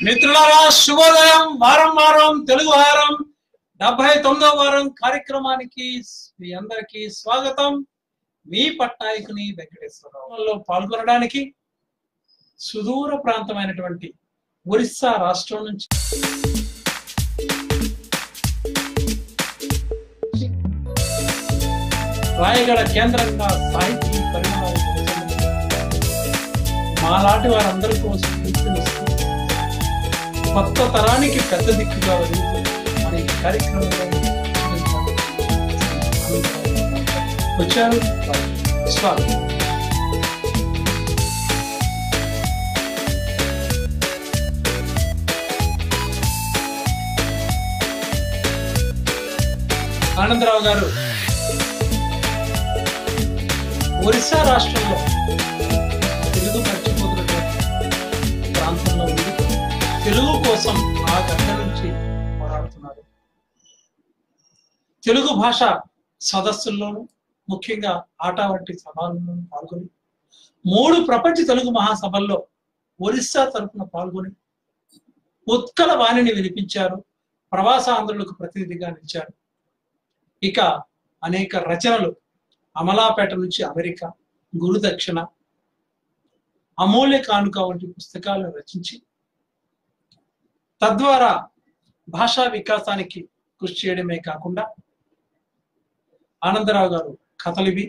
మిత్రులారా శుభోదయం వారం వారం తెలుగు వారం డెబ్బై తొమ్మిదవ వారం కార్యక్రమానికి మీ అందరికీ స్వాగతం మీ పట్నాయకుని వెంకటేశ్వరరావులో పాల్గొనడానికి సుదూర ప్రాంతమైనటువంటి ఒరిస్సా రాష్ట్రం నుంచి రాయగడ కేంద్రంగా సాహితీ పరిణామాలు మాలాంటి వారందరి కోసం స్ఫూర్తినిస్తూ కొత్త తరానికి పెద్ద దిక్కుగా వెలుగుతుంది మన ఈ కార్యక్రమంలో వచ్చారు స్వాగతం ఆనందరావు గారు ఒరిస్సా రాష్ట్రంలో తెలుగు మర్చిపోతున్నటువంటి ప్రాంతంలో ఉండి తెలుగు కోసం ఆ గడ్డ నుంచి పోరాడుతున్నారు తెలుగు భాష సదస్సుల్లోనూ ముఖ్యంగా ఆట వంటి సభల్లోనూ పాల్గొని మూడు ప్రపంచ తెలుగు మహాసభల్లో ఒరిస్సా తరపున పాల్గొని ఉత్కల వాణిని వినిపించారు ప్రవాస ఆంధ్రులకు ప్రతినిధిగా నిలిచారు ఇక అనేక రచనలు అమలాపేట నుంచి అమెరికా గురుదక్షిణ అమూల్య కానుక వంటి పుస్తకాలను రచించి తద్వారా భాషా వికాసానికి కృషి చేయడమే కాకుండా ఆనందరావు గారు కథలివి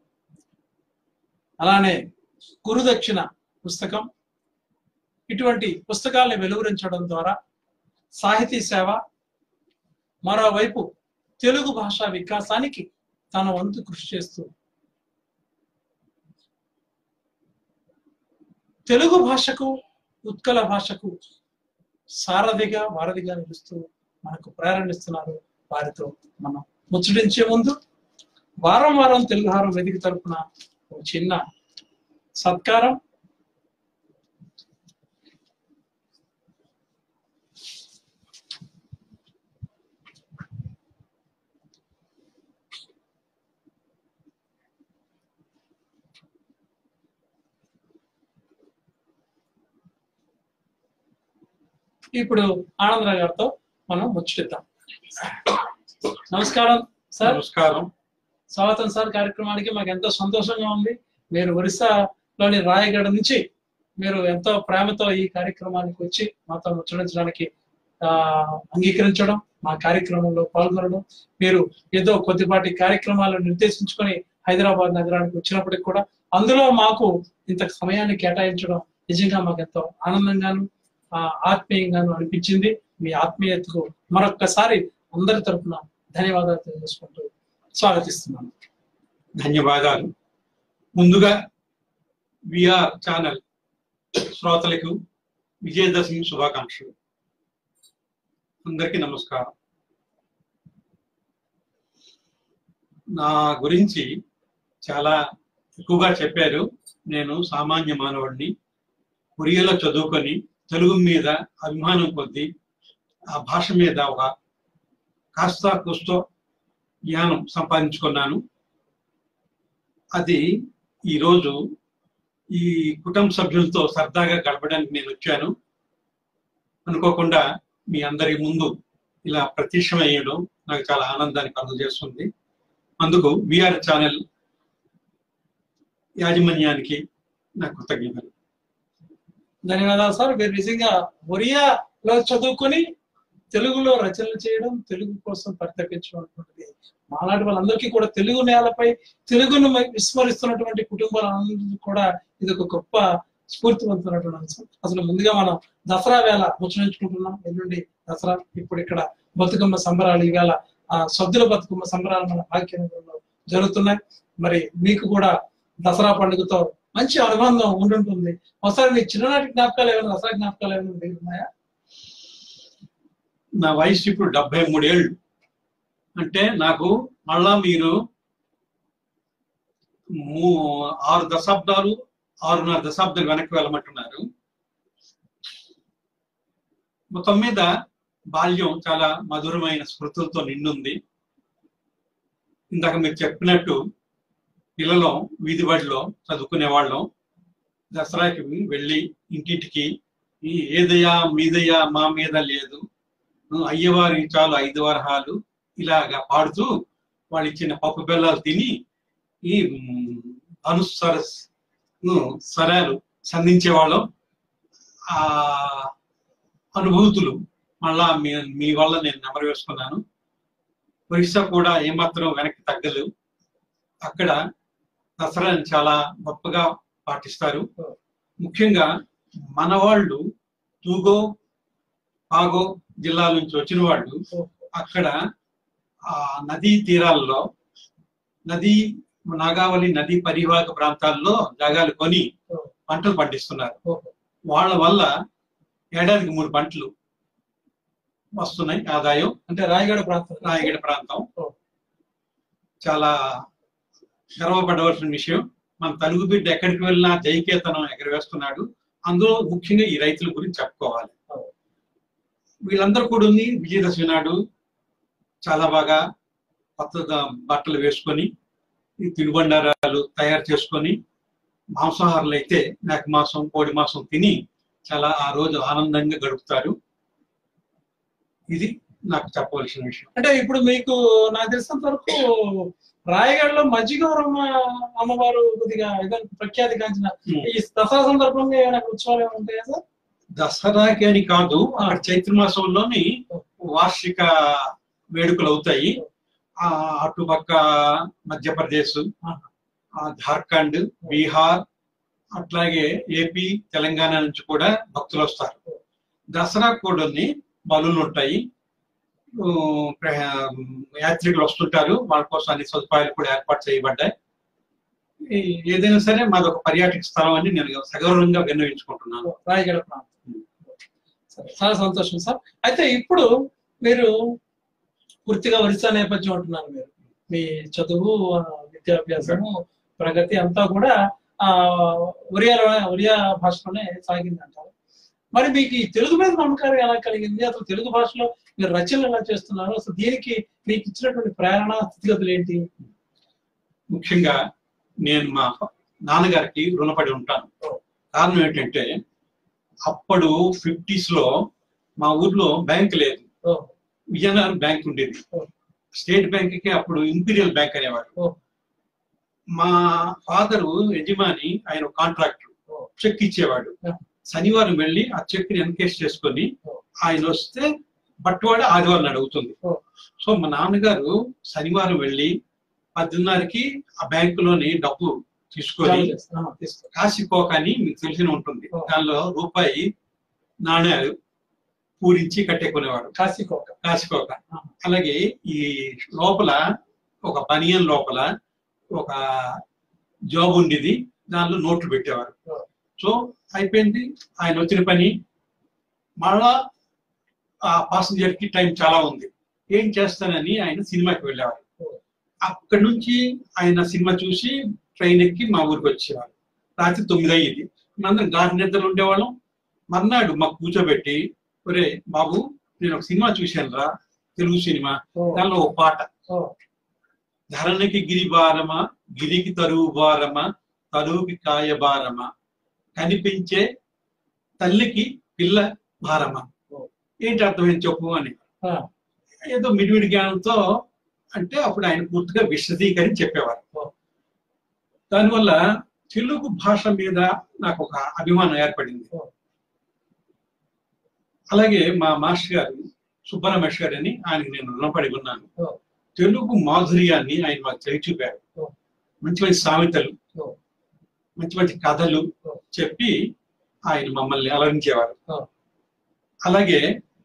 అలానే గురుదక్షిణ పుస్తకం ఇటువంటి పుస్తకాలను వెలువరించడం ద్వారా సాహితీ సేవ మరోవైపు తెలుగు భాషా వికాసానికి తన వంతు కృషి చేస్తూ తెలుగు భాషకు ఉత్కల భాషకు సారథిగా వారధిగా నిలుస్తూ మనకు ప్రేరణిస్తున్నారు వారితో మనం ముచ్చటించే ముందు వారం వారం తెలుగు హారం వేదిక తరపున ఒక చిన్న సత్కారం ఇప్పుడు ఆనందరావు గారితో మనం ముచ్చటిద్దాం నమస్కారం సార్ నమస్కారం స్వాగతం సార్ కార్యక్రమానికి మాకు ఎంతో సంతోషంగా ఉంది మీరు ఒరిస్సాలోని రాయగడ నుంచి మీరు ఎంతో ప్రేమతో ఈ కార్యక్రమానికి వచ్చి మాతో ముచ్చటించడానికి ఆ అంగీకరించడం మా కార్యక్రమంలో పాల్గొనడం మీరు ఏదో కొద్దిపాటి కార్యక్రమాలను నిర్దేశించుకొని హైదరాబాద్ నగరానికి వచ్చినప్పటికి కూడా అందులో మాకు ఇంత సమయాన్ని కేటాయించడం నిజంగా మాకు ఎంతో ఆనందంగాను ఆ, ఆత్మీయంగాను అనిపించింది మీ ఆత్మీయతకు మరొక్కసారి అందరి తరపున ధన్యవాదాలు తెలియజేసుకుంటూ స్వాగతిస్తున్నాను ధన్యవాదాలు ముందుగా విఆర్ ఛానల్ శ్రోతలకు విజయదశమి శుభాకాంక్షలు అందరికీ నమస్కారం నా గురించి చాలా ఎక్కువగా చెప్పారు నేను సామాన్య మానవుడిని ఒరియాలో చదువుకొని తెలుగు మీద అభిమానం కొద్దీ ఆ భాష మీద ఒక కాస్త కుస్తో జ్ఞానం సంపాదించుకున్నాను అది ఈరోజు ఈ కుటుంబ సభ్యులతో సరదాగా గడపడానికి నేను వచ్చాను అనుకోకుండా మీ అందరి ముందు ఇలా ప్రత్యక్షమయ్యడం నాకు చాలా ఆనందాన్ని కలుగజేస్తుంది అందుకు విఆర్ ఛానల్ యాజమాన్యానికి నా కృతజ్ఞతలు ధన్యవాదాలు సార్ మీరు నిజంగా ఒరియాలో చదువుకొని తెలుగులో రచనలు చేయడం తెలుగు కోసం పరితపించడం అటువంటిది మాలాంటి వాళ్ళందరికీ కూడా తెలుగు నేలపై తెలుగును మ- విస్మరిస్తున్నటువంటి కుటుంబాలందరికీ కూడా ఇది ఒక గొప్ప స్ఫూర్తివంతమైనటువంటి అంశం అసలు ముందుగా మనం దసరా వేళ ముచ్చరించుకుంటున్నాం ఎల్లుండి దసరా ఇప్పుడు ఇక్కడ బతుకమ్మ సంబరాలు ఈవేళ ఆ సద్దుల బతుకమ్మ సంబరాలు మన భాగ్యనగరంలో జరుగుతున్నాయి మరి మీకు కూడా దసరా పండుగతో మంచి అనుబంధం ఉండుంటుంది ఒకసారి మీ చిన్ననాటి జ్ఞాపకాలు ఏమైనా దసరా జ్ఞాపకాలు ఏమైనా మీకు ఉన్నాయా నా వయసు ఇప్పుడు డెబ్బై మూడేళ్ళు అంటే నాకు మళ్ళా మీరు మూ- ఆరు దశాబ్దాలు ఆరున్నర దశాబ్దాలు వెనక్కి వెళ్ళమంటున్నారు మొత్తం మీద బాల్యం చాలా మధురమైన స్మృతులతో నిండుంది ఇందాక మీరు చెప్పినట్టు పిల్లలు వీధి బడిలో చదువుకునే వాళ్ళం దసరాకి వెళ్ళి ఇంటింటికి ఈ ఏదయా మీదయా మా మీద లేదు అయ్యవారి చాలు ఐదు వరహాలు ఇలాగా పాడుతూ వాళ్ళు ఇచ్చిన పప్పు బెల్లాలు తిని ఈ మ్, అనుస్వర స్వరాలు సంధించే వాళ్ళం ఆ అనుభూతులు మళ్ళా మీ మీ వల్ల నేను నెమరు వేసుకున్నాను ఒరిస్సా కూడా ఏమాత్రం వెనక్కి తగ్గదు అక్కడ దసరాని చాలా గొప్పగా పాటిస్తారు ముఖ్యంగా మన వాళ్ళు తూగో పాగో జిల్లాల నుంచి వచ్చిన వాళ్ళు అక్కడ ఆ నదీ తీరాల్లో నది నాగావళి నది పరివాహక ప్రాంతాల్లో జాగాలు కొని పంటలు పండిస్తున్నారు ఓహో. వాళ్ళ వల్ల ఏడాదికి మూడు పంటలు వస్తున్నాయి ఆదాయం అంటే రాయగడ ప్రాంతం రాయగడ ప్రాంతం ఓ. చాలా గర్వపడవలసిన విషయం మన తెలుగు బిడ్డ ఎక్కడికి వెళ్ళినా జైకేతనం ఎగరవేస్తున్నాడు అందులో ముఖ్యంగా ఈ రైతుల గురించి చెప్పుకోవాలి ఓ. వీళ్ళందరూ కూడా ఉంది విజయదశమి నాడు చాలా బాగా కొత్త ద- బట్టలు వేసుకొని ఈ తినుబండారాలు తయారు చేసుకొని మాంసాహారులు అయితే మేక మాంసం కోడి మాంసం తిని చాలా ఆ రోజు ఆనందంగా గడుపుతారు ఇది నాకు చెప్పవలసిన విషయం అంటే ఇప్పుడు మీకు నాకు తెలిసినంత వరకు రాయగడలో మజ్జిగౌరమ్మ అమ్మవారు కొద్దిగా ఏదో ప్రఖ్యాతి గాంచిన Hmm. ఈ దసరా సందర్భంగా ఏమైనా ఉత్సవాలు ఏమైనా ఉంటాయా సార్ దసరాకి అని కాదు అక్కడ చైత్ర మాసంలోని వార్షిక వేడుకలు అవుతాయి ఆ అటుపక్క మధ్యప్రదేశ్ Ah. ఆ జార్ఖండ్ బీహార్ అట్లాగే ఏపీ తెలంగాణ నుంచి కూడా భక్తులు వస్తారు దసరా కూడా బలులు ఉంటాయి ఊ, ప్ర- యాత్రికులు వస్తుంటారు వాళ్ళ కోసం అన్ని సదుపాయాలు కూడా ఏర్పాటు చేయబడ్డాయి ఈ- ఏదైనా సరే మాది ఒక పర్యాటక స్థలం అని నేను సగౌరవంగా విన్నవించుకుంటున్నాను రాయగడ ప్రాంతం సరే చాలా సంతోషం సార్ అయితే ఇప్పుడు మీరు పూర్తిగా ఒరిస్సా నేపథ్యం అంటున్నారు మీరు మీ చదువు ఆ, విద్యాభ్యాసము ప్రగతి అంతా కూడా ఆ ఒరియాలో ఒరియా భాషలోనే సాగింది అంటారు మరి మీకు ఈ తెలుగు మీద నమ్మకాలు ఎలా కలిగింది అసలు తెలుగు భాషలో మీరు రచనలు ఎలా చేస్తున్నారు అసలు దీనికి మీకు ఇచ్చినటువంటి ప్రేరణ స్థితిగతులు ఏంటి ముఖ్యంగా నేను మా నాన్నగారికి రుణపడి ఉంటాను కారణం ఏంటంటే అప్పుడు ఫిఫ్టీస్ లో మా ఊర్లో బ్యాంక్ లేదు ఓ, విజయనగరం బ్యాంక్ ఉండేది ఓ. స్టేట్ బ్యాంక్ కి అప్పుడు ఇంపీరియల్ బ్యాంక్ అనేవాడు ఓ. మా ఫాదరు యజమాని ఆయన కాంట్రాక్టర్ ఓ. చెక్ ఇచ్చేవాడు ఆ. శనివారం వెళ్ళి ఆ చెక్ ని ఎన్కేస్ చేసుకొని ఓ. ఆయన వస్తే బట్టువాడ ఆదివారం అడుగుతుంది ఓ. సో మా నాన్నగారు శనివారం వెళ్ళి పద్దెన్నరకి ఆ బ్యాంకులోని డబ్బు తీసుకొని జాబ్ చేస్తా- ఆ, తీసుకో కాశీకోక అని మీకు తెలిసిన ఉంటుంది ఓ. దానిలో రూపాయి నాణ్యాలు పూరించి కట్టేకునేవాడు కాశీకోక కాశీకోక ఆ. అలాగే ఈ లోపల ఒక బనియన్ లోపల ఒక జాబ్ ఉండేది దానిలో నోట్లు పెట్టేవారు ఓ. సో అయిపోయింది ఆయన వచ్చిన పని మళ్ళా ఆ పాసింజర్ కి టైం చాలా ఉంది ఏం చేస్తానని ఆయన సినిమాకి వెళ్ళేవారు ఓ. అక్కడి నుంచి ఆయన సినిమా చూసి ట్రైన్ ఎక్కి మా ఊరికి వచ్చేవారు రాత్రి తొమ్మిది అయ్యేది మనందరం గాఢ నిద్రలు ఉండేవాళ్ళం మర్నాడు మాకు కూర్చోబెట్టి ఒరే బాబు నేను ఒక సినిమా చూశాను రా తెలుగు సినిమా ఓ, దానిలో ఒక పాట ఓ, ధరణికి గిరి భారమా గిరికి తరువు భారమా తరువుకి కాయ భారమా కనిపించే తల్లికి పిల్ల భారమా ఓ. ఏంటి అర్థమైంది చెప్పు అని ఆ, ఏదో మిడిమిడి జ్ఞానంతో అంటే అప్పుడు ఆయన పూర్తిగా విశదీకరించి చెప్పేవారు ఓ. దానివల్ల తెలుగు భాష మీద నాకు ఒక అభిమానం ఏర్పడింది ఓ. అలాగే మా మాస్టర్ గారు సుబ్బరమేష్ గారు అని ఆయనకి నేను రుణపడి ఉన్నాను ఓ. తెలుగు మాధుర్యాన్ని ఆయన మాకు తెలియ చూపారు ఓ. మంచి మంచి సామెతలు ఓ. మంచి మంచి కథలు ఓ. చెప్పి ఆయన మమ్మల్ని అలరించేవారు ఓ. అలాగే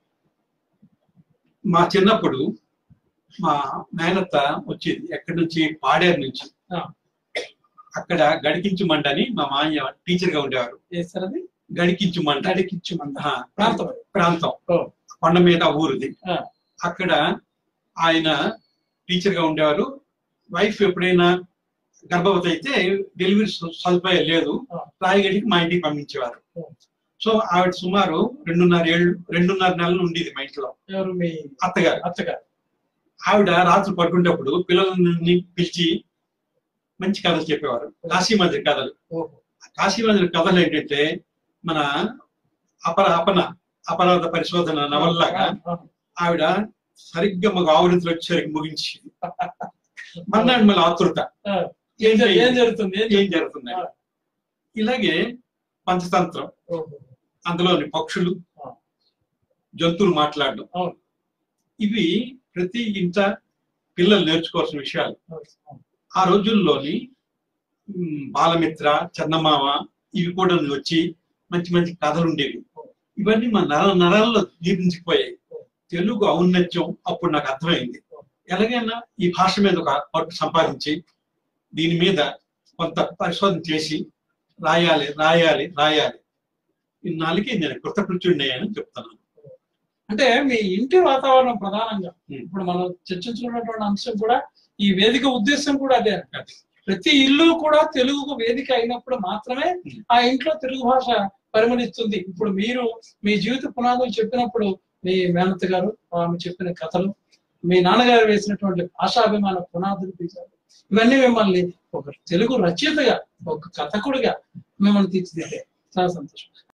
మా చిన్నప్పుడు మా మేనత్త వచ్చేది ఎక్కడి నుంచి పాడేరు నుంచి ఆ. అక్కడ గడికించు మంట అని మా మాయ టీచర్ గా ఉండేవారు ఏ సార్ అది గడికించు మంట అడిగిచ్చు మంద ఆ, ప్రాంతం అది. ప్రాంతం ఓ. కొండ మీద ఊరిది ఆ. అక్కడ ఆయన టీచర్ గా ఉండేవారు వైఫ్ ఎప్పుడైనా గర్భవతి అయితే డెలివరీ స- సదుపాయం లేదు ఆ. రాయగడికి మా ఇంటికి పంపించేవారు ఓ. సో ఆవిడ సుమారు రెండున్నర ఏళ్ళు రెండున్నర నెలలు ఉండేది మా ఇంట్లో ఎవరు మీ అత్తగారు అత్తగారు ఆవిడ రాత్రి పడుకునేటప్పుడు పిల్లలని పిలిచి మంచి కథలు చెప్పేవారు కాశీమందిరి కథలు ఓహో కాశీమందిరి కథలు ఏంటంటే మన అపర అపన అపరాధ పరిశోధన నవల్లాగా ఆవిడ సరిగ్గా మాకు ఆవృత్తులు వచ్చేసరికి ముగించి మన్నాడు మళ్ళీ ఆతృత ఆ, ఏం ఏం చేయాలి? జరుగుతుంది ఏం ఏం జరుగుతుంది ఇలాగే పంచతంత్రం ఓహో. అందులోని పక్షులు ఆ. జంతువులు మాట్లాడడం అవును. ఇవి ప్రతి ఇంట పిల్లలు నేర్చుకోవాల్సిన విషయాలు అవును. ఆ రోజుల్లోని ఉమ్, బాలమిత్ర చందమామ ఇవి కూడా వచ్చి మంచి మంచి కథలు ఉండేవి ఇవన్నీ మా నర నరాల్లో జీర్ణించిపోయాయి తెలుగు ఔన్నత్యం అప్పుడు నాకు అర్థమైంది ఎలాగైనా ఈ భాష మీద ఒక పట్టు సంపాదించి దీని మీద కొంత పరిశోధన చేసి రాయాలి రాయాలి రాయాలి ఇన్నాళ్ళకి నేను కృతకృత్యుడిని అని చెప్తున్నాను అంటే మీ ఇంటి వాతావరణం ప్రధానంగా ఉం. ఇప్పుడు మనం చర్చించుకున్నటువంటి అంశం కూడా ఈ వేదిక ఉద్దేశం కూడా అదే అది. ప్రతి ఇల్లు కూడా తెలుగుకు వేదిక అయినప్పుడు మాత్రమే ఉం. ఆ ఇంట్లో తెలుగు భాష పరిమళిస్తుంది ఇప్పుడు మీరు మీ జీవిత పునాదులు చెప్పినప్పుడు మీ మేనత్ గారు ఆమె చెప్పిన కథలు మీ నాన్నగారు వేసినటువంటి భాషాభిమాన పునాదులు తీశారు ఇవన్నీ మిమ్మల్ని ఒక తెలుగు రచయితగా ఒక కథకుడిగా మిమ్మల్ని తీర్చిదిద్దాయి చాలా సంతోషం